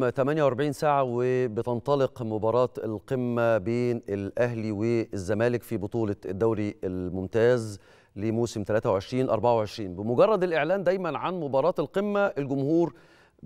48 ساعة وبتنطلق مباراة القمة بين الأهلي والزمالك في بطولة الدوري الممتاز لموسم 23 24 بمجرد الإعلان دايما عن مباراة القمة الجمهور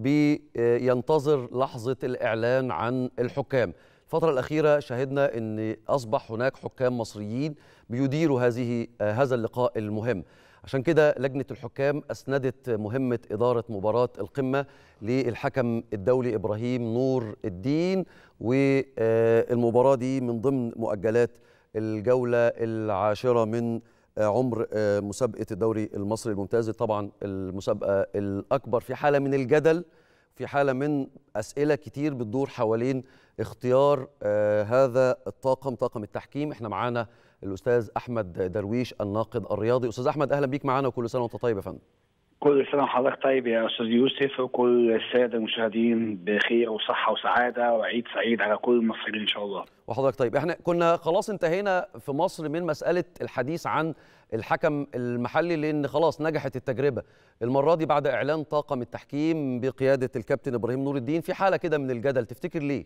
بينتظر لحظة الإعلان عن الحكام الفترة الأخيرة شهدنا أن أصبح هناك حكام مصريين بيديروا هذه هذا اللقاء المهم عشان كده لجنة الحكام أسندت مهمة إدارة مباراة القمة للحكم الدولي إبراهيم نور الدين والمباراة دي من ضمن مؤجلات الجولة العاشرة من عمر مسابقة الدوري المصري الممتاز طبعا المسابقة الأكبر في حالة من الجدل في حالة من أسئلة كتير بتدور حوالين اختيار هذا الطاقم طاقم التحكيم احنا معانا الاستاذ احمد درويش الناقد الرياضي استاذ احمد اهلا بيك معانا وكل سنه وانت طيب يا فندم كل سنه وحضرتك طيب يا استاذ يوسف وكل الساده المشاهدين بخير وصحه وسعاده وعيد سعيد على كل المصريين ان شاء الله وحضرتك طيب احنا كنا خلاص انتهينا في مصر من مساله الحديث عن الحكم المحلي لان خلاص نجحت التجربه المره دي بعد اعلان طاقم التحكيم بقياده الكابتن ابراهيم نور الدين في حاله كده من الجدل تفتكر ليه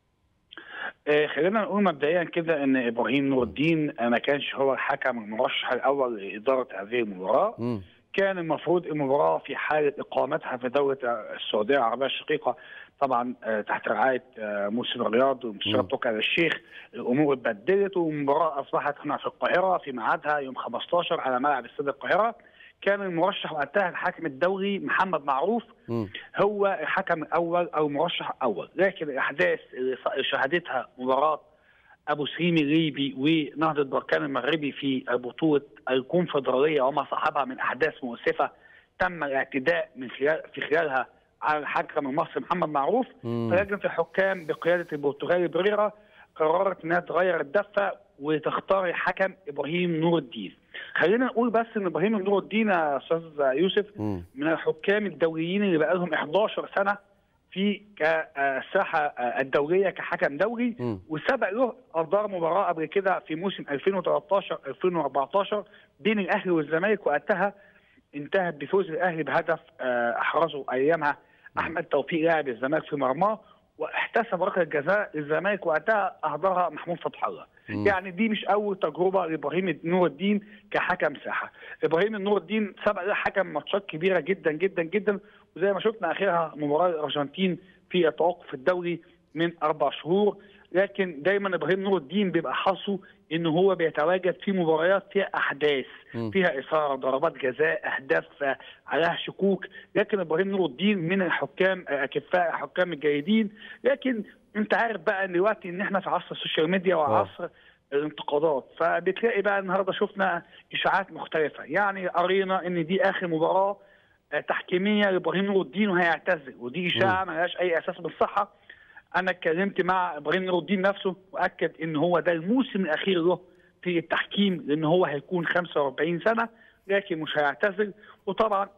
خلينا نقول مبدئيا كده ان ابراهيم نور الدين ما كانش هو الحكم المرشح الاول لاداره هذه المباراه م. كان المفروض المباراه في حاله اقامتها في دوله السعوديه العربيه الشقيقه طبعا تحت رعايه موسم الرياض ومستشار تركي آل الشيخ الامور اتبدلت والمباراه اصبحت هنا في القاهره في ميعادها يوم 15 على ملعب استاد القاهره كان المرشح وقتها الحاكم الدولي محمد معروف م. هو الحكم الاول او المرشح الاول لكن الاحداث اللي شهدتها مباراه ابو سليم الليبي ونهضه بركان المغربي في بطوله الكونفدراليه وما صاحبها من احداث مؤسفه تم الاعتداء من خلال في خلالها على الحكم المصري محمد معروف فلجنه الحكام بقياده البرتغالي بريرا قررت انها تغير الدفه وتختار الحكم ابراهيم نور الدين. خلينا نقول بس ان ابراهيم نور الدين يا استاذ يوسف م. من الحكام الدوليين اللي بقى لهم 11 سنه في كالساحه الدوليه كحكم دولي م. وسبق له ادار مباراه قبل كده في موسم 2013 2014 بين الاهلي والزمالك وقتها انتهت بفوز الاهلي بهدف احرزه ايامها احمد توفيق لاعب الزمالك في مرماه واحتسب ركله جزاء الزمالك وقتها اهدرها محمود فتح الله يعني دي مش اول تجربه لابراهيم نور الدين كحكم ساحه ابراهيم نور الدين سبق له حكم ماتشات كبيره جدا جدا جدا وزي ما شفنا اخرها مباراه الارجنتين في التوقف الدولي من اربع شهور لكن دايما ابراهيم نور الدين بيبقى حظه ان هو بيتواجد في مباريات فيها احداث م. فيها اثاره ضربات جزاء اهداف عليها شكوك لكن ابراهيم نور الدين من الحكام اكفاء الحكام الجيدين لكن انت عارف بقى ان دلوقتي ان احنا في عصر السوشيال ميديا وعصر الانتقادات فبتلاقي بقى النهارده شفنا اشاعات مختلفه يعني قرينا ان دي اخر مباراه تحكيميه لابراهيم نور الدين وهيعتزل ودي اشاعه ما لهاش اي اساس بالصحه انا اتكلمت مع ابراهيم نور الدين نفسه واكد ان هو ده الموسم الاخير له في التحكيم لان هو هيكون 45 سنه لكن مش هيعتزل وطبعا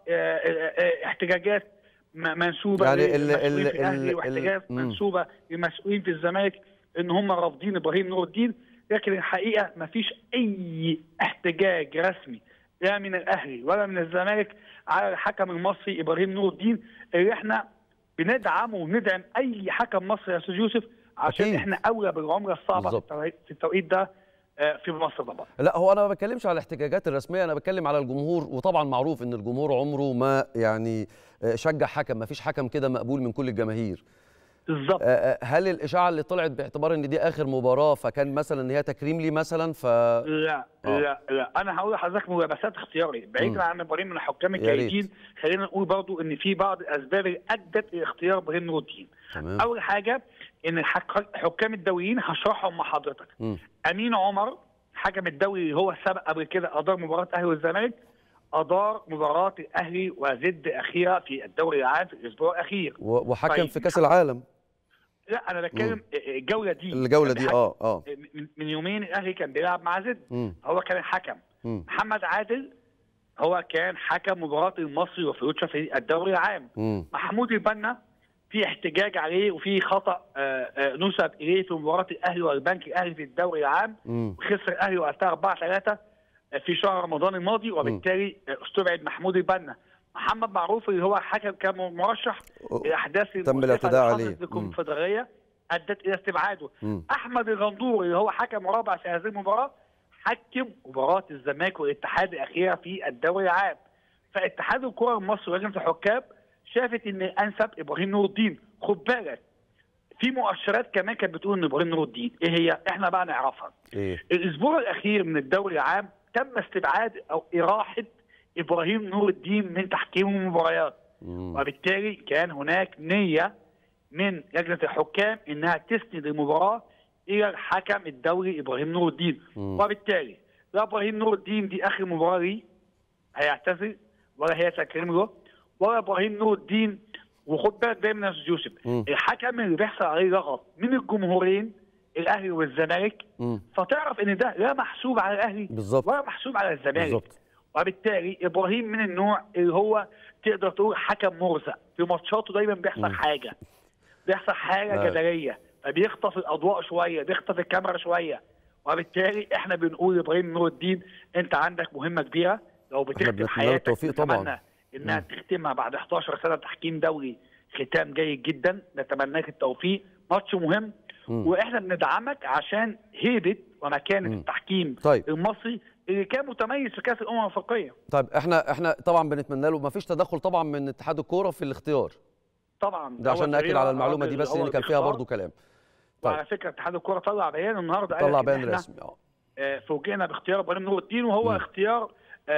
احتجاجات منسوبه يعني ال ال الاهلي واحتجاجات منسوبه لمسؤولين في الزمالك ان هم رافضين ابراهيم نور الدين لكن الحقيقه ما فيش اي احتجاج رسمي لا من الاهلي ولا من الزمالك على الحكم المصري ابراهيم نور الدين اللي احنا بندعم وندعم اي حكم مصري يا استاذ يوسف عشان أكيد. احنا اولى بالعمله الصعبه بالزبط. في التوقيت ده في مصر طبعا لا هو انا ما بتكلمش على الاحتجاجات الرسميه انا بتكلم على الجمهور وطبعا معروف ان الجمهور عمره ما يعني شجع حكم ما فيش حكم كده مقبول من كل الجماهير بالظبط هل الاشاعه اللي طلعت باعتبار ان دي اخر مباراه فكان مثلا ان هي تكريم لي مثلا ف لا آه. لا لا انا هقول لحضرتك ملابسات اختياري بعيدا عن ابراهيم من الحكام الجيدين خلينا نقول برضو ان في بعض الاسباب اللي ادت لاختيار ابراهيم نور الدين اول حاجه ان الحكام الدوليين هشرحهم مع حضرتك م. امين عمر حكم الدولي هو سبق قبل كده ادار مباراه الاهلي والزمالك ادار مباراه الاهلي وزد اخيره في الدوري العام في الاسبوع الاخير وحكم طيب. في كاس العالم لا انا بتكلم الجوله دي الجوله دي اه اه من يومين الاهلي كان بيلعب مع زد م. هو كان الحكم م. محمد عادل هو كان حكم مباراه المصري وفيوتشا في الدوري العام م. محمود البنا في احتجاج عليه وفي خطا نسب اليه في مباراه الاهلي والبنك الاهلي في الدوري العام وخسر الاهلي وقتها 4 3 في شهر رمضان الماضي وبالتالي استبعد محمود البنا محمد معروف اللي هو حكم كان مرشح الاحداث تم الاعتداء عليه الكونفدراليه ادت الى استبعاده مم. احمد الغندور اللي هو حكم رابع في هذه المباراه حكم مباراه الزمالك والاتحاد الاخيره في الدوري العام فاتحاد الكره المصري ولجنه الحكام شافت ان الانسب ابراهيم نور الدين خد بالك في مؤشرات كمان كانت بتقول ان ابراهيم نور الدين ايه هي احنا بقى نعرفها ايه الاسبوع الاخير من الدوري العام تم استبعاد او اراحه ابراهيم نور الدين من تحكيم المباريات مم. وبالتالي كان هناك نيه من لجنه الحكام انها تسند المباراه الى الحكم الدولي ابراهيم نور الدين مم. وبالتالي لا ابراهيم نور الدين دي اخر مباراه ليه هيعتزل ولا هي تكريم له ولا ابراهيم نور الدين وخد بالك دايما يا استاذ يوسف مم. الحكم اللي بيحصل عليه لغط من الجمهورين الاهلي والزمالك مم. فتعرف ان ده لا محسوب على الاهلي بالظبط. ولا محسوب على الزمالك بالظبط وبالتالي ابراهيم من النوع اللي هو تقدر تقول حكم مرزق في ماتشاته دايما بيحصل مم. حاجه بيحصل حاجه لا. جدليه فبيخطف الاضواء شويه بيخطف الكاميرا شويه وبالتالي احنا بنقول ابراهيم نور الدين انت عندك مهمه كبيره لو بتختم بنتمنى له حياتك التوفيق طبعاً. نتمنى انها مم. تختمها بعد 11 سنه تحكيم دولي ختام جيد جدا نتمنى لك التوفيق ماتش مهم مم. واحنا بندعمك عشان هيبه ومكانه مم. التحكيم طيب المصري اللي كان متميز في كاس الامم الافريقيه طيب احنا احنا طبعا بنتمنى له ما فيش تدخل طبعا من اتحاد الكوره في الاختيار طبعا ده عشان هو ناكد فريرة على المعلومه هو دي بس هو لان كان فيها الاختار. برضو كلام طيب. وعلى فكره اتحاد الكوره طلع بيان النهارده قال طلع إن بيان إحنا، رسمي اه آه، فوجئنا باختيار ابراهيم نور الدين وهو مم. اختيار آه،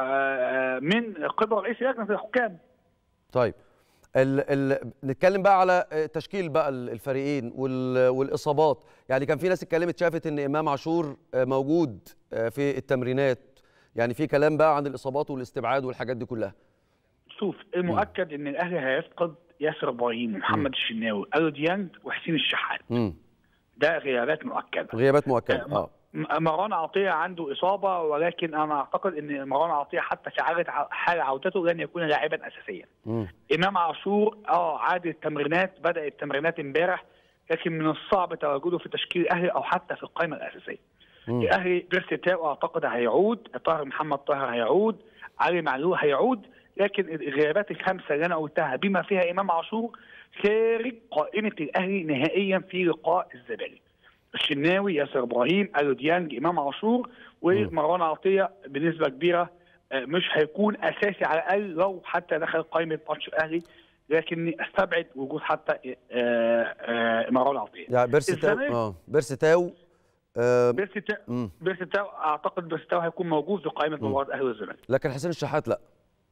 آه، من قبل رئيس لجنه الحكام طيب ال ال نتكلم بقى على آه، تشكيل بقى ال- الفريقين وال والاصابات يعني كان في ناس اتكلمت شافت ان امام عاشور آه، موجود آه، في التمرينات يعني في كلام بقى عن الاصابات والاستبعاد والحاجات دي كلها شوف المؤكد ان الاهلي هيفقد ياسر ابراهيم ومحمد الشناوي الو ديانج وحسين الشحات امم ده غيابات مؤكده غيابات مؤكده اه م- مروان عطيه عنده اصابه ولكن انا اعتقد ان مروان عطيه حتى في حاله ع- حال عودته لن يكون لاعبا اساسيا مم. امام عاشور اه عاد التمرينات بدا التمرينات امبارح لكن من الصعب تواجده في تشكيل الاهلي او حتى في القائمه الاساسيه. مم. الاهلي بيرسي تاو اعتقد هيعود طاهر محمد طاهر هيعود علي معلول هيعود لكن الغيابات الخمسه اللي انا قلتها بما فيها امام عاشور خارج قائمه الاهلي نهائيا في لقاء الزمالك. الشناوي ياسر ابراهيم الو ديانج امام عاشور ومروان عطيه بنسبه كبيره آه، مش هيكون اساسي على الاقل لو حتى دخل قائمه ماتش الاهلي لكني استبعد وجود حتى آه، آه، مروان عطيه. يعني بيرسي تاو الزمالك- اه بيرسي تاو آه بيرسي تا- مم. بيرسي تاو اعتقد بيرسي تاو هيكون موجود في قائمه مم. مباراه الاهلي والزمالك. لكن حسين الشحات لا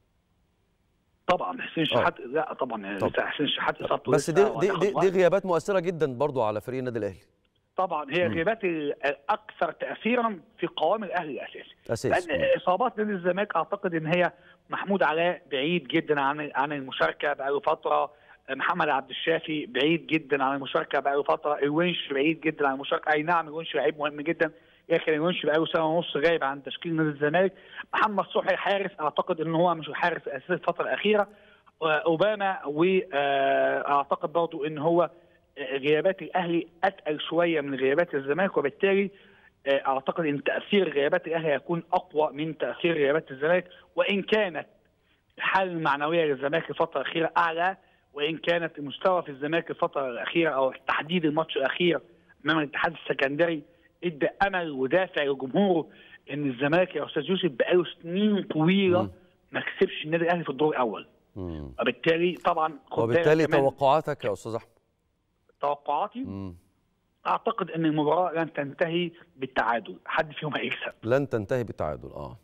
طبعا حسين شحات لا طبعا يعني طب. حسين شحات اصابته بس لسه دي دي وهتاخد دي, دي وقت. غيابات مؤثره جدا برضو على فريق النادي الاهلي طبعا هي مم. غيابات ال- الاكثر تاثيرا في قوام الاهلي الاساسي. اساسي لان اصابات نادي الزمالك اعتقد ان هي محمود علاء بعيد جدا عن عن المشاركه بقاله فتره محمد عبد الشافي بعيد جدا عن المشاركه بقاله فتره الونش بعيد جدا عن المشاركه اي نعم الونش لعيب مهم جدا لكن الونش بقاله سنه ونص غايب عن تشكيل نادي الزمالك محمد صبحي حارس اعتقد ان هو مش الحارس الاساسي الفتره الاخيره آه، اوباما واعتقد برضه ان هو آه، غيابات الاهلي اتقل شويه من غيابات الزمالك وبالتالي آه، اعتقد ان تاثير غيابات الاهلي هيكون اقوى من تاثير غيابات الزمالك وان كانت الحاله المعنويه للزمالك الفتره الاخيره اعلى وان كانت المستوى في الزمالك الفتره الاخيره او تحديد الماتش الاخير امام الاتحاد السكندري ادى امل ودافع لجمهوره ان الزمالك يا استاذ يوسف بقاله سنين طويله مم. ما كسبش النادي الاهلي في الدور الاول مم. وبالتالي طبعا خد بالك وبالتالي كمان توقعاتك يا استاذ احمد توقعاتي مم. اعتقد ان المباراه لن تنتهي بالتعادل حد فيهم هيكسب لن تنتهي بالتعادل اه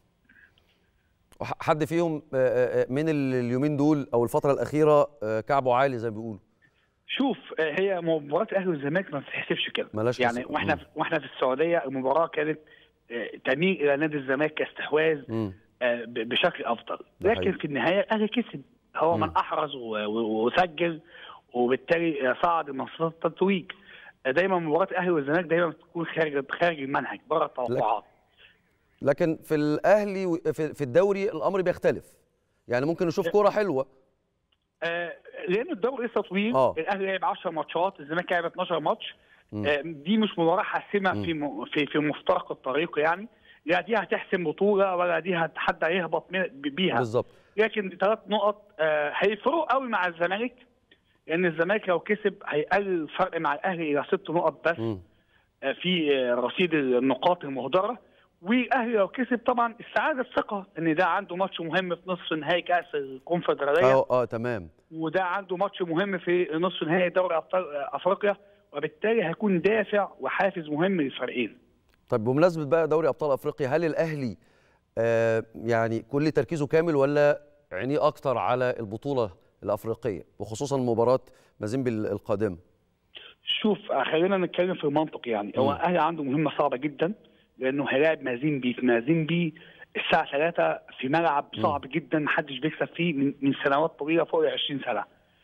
وح- حد فيهم آه، آه، من ال- اليومين دول او الفتره الاخيره آه، كعبه عالي زي ما بيقولوا شوف آه، هي مباراه الاهلي والزمالك ما بتتحسبش كده ملاش يعني حساب. واحنا مم. واحنا في السعوديه المباراه كانت آه، تميل الى نادي الزمالك كاستحواذ مم. آه، ب- بشكل افضل ده لكن حقيقي. في النهايه الاهلي كسب هو مم. من احرز و- و- وسجل وبالتالي آه، صعد لمنصات التتويج آه، دايما مباراه الاهلي والزمالك دايما بتكون خارج خارج المنهج بره التوقعات لكن في الاهلي و- في في الدوري الامر بيختلف يعني ممكن نشوف كوره حلوه آه، لان الدوري لسه طويل آه. الاهلي لعب 10 ماتشات الزمالك لعب 12 ماتش مم. آه، دي مش مباراه حاسمه مم. في م- في في مفترق الطريق يعني لا دي هتحسم بطوله ولا دي هت- حد هيهبط من- بيها بالظبط لكن ثلاث نقط آه، هيفرقوا قوي مع الزمالك لان الزمالك لو كسب هيقلل الفرق مع الاهلي الى ست نقط بس مم. آه، في آه، رصيد النقاط المهدره والاهلي لو كسب طبعا السعاده الثقه ان ده عنده ماتش مهم في نصف نهائي كاس الكونفدراليه اه اه تمام وده عنده ماتش مهم في نصف نهائي دوري ابطال افريقيا وبالتالي هيكون دافع وحافز مهم للفريقين طيب بمناسبه بقى دوري ابطال افريقيا هل الاهلي آه يعني كل تركيزه كامل ولا عينيه اكتر على البطوله الافريقيه وخصوصا مباراه مازيمبي القادمه شوف آه، خلينا نتكلم في المنطق يعني هو مم. الاهلي عنده مهمه صعبه جدا لانه هيلاعب مازيمبي في مازيمبي الساعه 3 في ملعب صعب جدا محدش بيكسب فيه من, من سنوات طويله فوق ال 20 سنه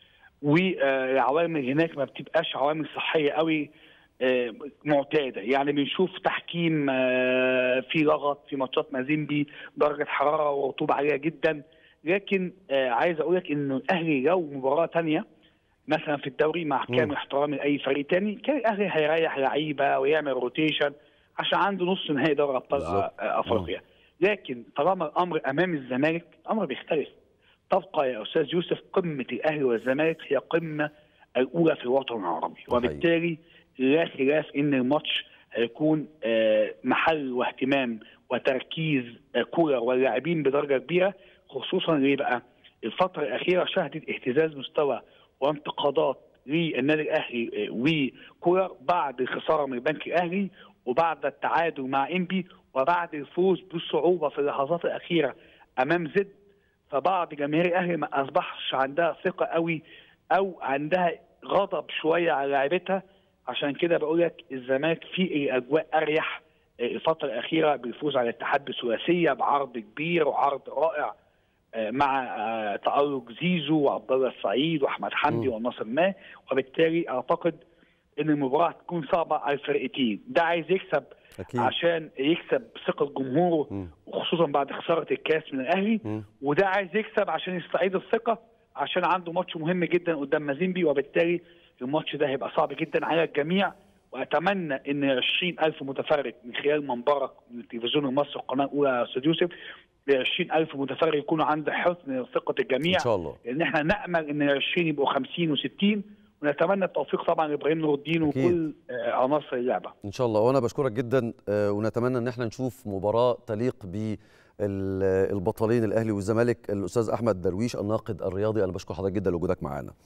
والعوامل هناك ما بتبقاش عوامل صحيه قوي آه، معتاده يعني بنشوف تحكيم آه، في لغط في ماتشات مازيمبي درجه حراره ورطوبه عاليه جدا لكن آه، عايز اقول لك انه الاهلي لو مباراه ثانيه مثلا في الدوري مع مم. كامل احترامي لاي فريق تاني كان الاهلي هيريح لعيبه ويعمل روتيشن عشان عنده نص نهائي دوري ابطال بالظبط. آه، آه، افريقيا لكن طالما الامر امام الزمالك الامر بيختلف تبقى يا استاذ يوسف قمه الاهلي والزمالك هي القمه الاولى في الوطن العربي صحيح. وبالتالي لا خلاف ان الماتش هيكون آه، محل واهتمام وتركيز آه، كولر واللاعبين بدرجه كبيره خصوصا ليه بقى؟ الفتره الاخيره شهدت اهتزاز مستوى وانتقادات للنادي الاهلي آه، وكولر بعد الخساره من البنك الاهلي وبعد التعادل مع انبي وبعد الفوز بالصعوبه في اللحظات الاخيره امام زد فبعض جماهير الاهلي ما اصبحش عندها ثقه قوي او عندها غضب شويه على لعيبتها عشان كده بقول لك الزمالك في الاجواء اريح الفتره الاخيره بالفوز على الاتحاد بثلاثيه بعرض كبير وعرض رائع آه، مع آه، تألق زيزو وعبد الله السعيد واحمد حمدي مم. والناصر ما وبالتالي اعتقد ان المباراه هتكون صعبه على الفرقتين ده عايز يكسب اكيد عشان يكسب ثقه جمهوره مم. وخصوصا بعد خساره الكاس من الاهلي مم. وده عايز يكسب عشان يستعيد الثقه عشان عنده ماتش مهم جدا قدام مازيمبي وبالتالي الماتش ده هيبقى صعب جدا على الجميع واتمنى ان 20000 متفرج من خلال منبرك من التلفزيون المصري القناه الاولى يا استاذ يوسف ل 20000 متفرج يكونوا عند حسن ثقه الجميع ان شاء الله لان احنا نامل ان ال 20 يبقوا 50 و60 ونتمنى التوفيق طبعا لابراهيم نور الدين أكيد. وكل آه، عناصر اللعبه ان شاء الله وانا بشكرك جدا آه، ونتمنى ان احنا نشوف مباراه تليق بالبطلين الاهلي والزمالك الاستاذ احمد درويش الناقد الرياضي انا بشكر حضرتك جدا لوجودك معانا